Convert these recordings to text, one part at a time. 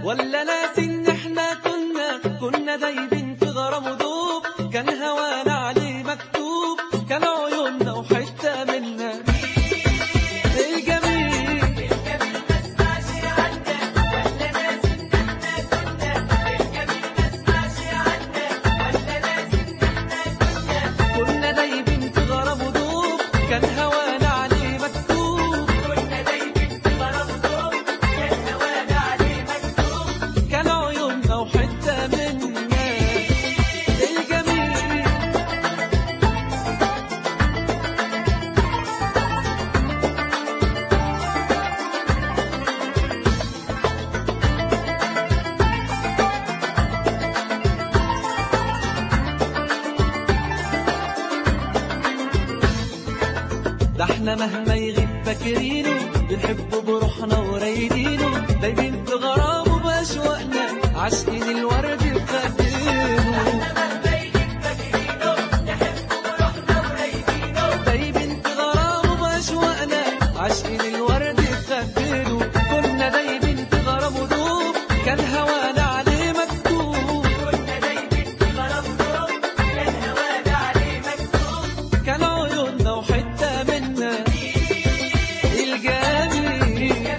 ولا ناس ان احنا كنا كنا دايبين في غرام ودوب كان هوانا عليه مكتوب كان عيوننا وحتة منا الجميل كنا دايبين في غرام ودوب كان هوانا عليه مكتوب كان عيوننا وحتة منا الجميل ده احنا مهما يغيب فاكرينه بنحبه بروحنا ورايدينه دايبين في غرامه بأشواقنا عاشقين الورد بخدينه دايبين في غرامه بأشواقنا عاشقين الورد بخدينه كنا دايبين في غرامه دوب كان هوانا عليه مكتوب كان عيوننا وحتة منا الجميل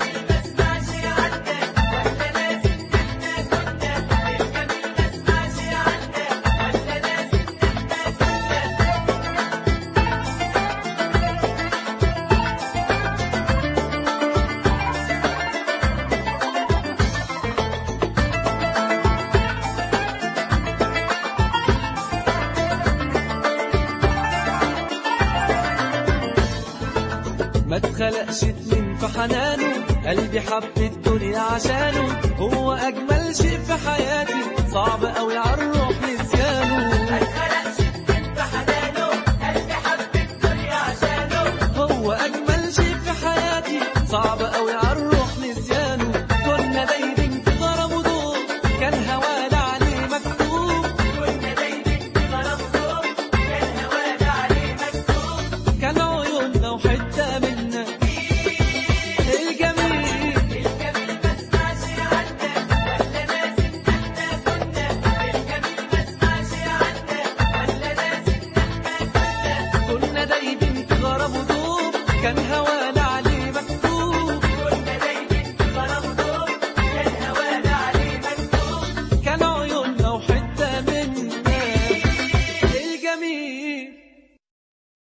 ما اتخلقش اتنين في حنانه قلبي حب الدنيا عشانه هو اجمل شيء في حياتي صعب قوي عالروح نسيانه هو اجمل شيء في حياتي صعب قوي عالروح نسيانه كنا دايبين في غرام ودور كان هوانا عليه مكتوب كان عيوننا وحتة منا الجميل كنا دايبين في غرام ودوب كان هوا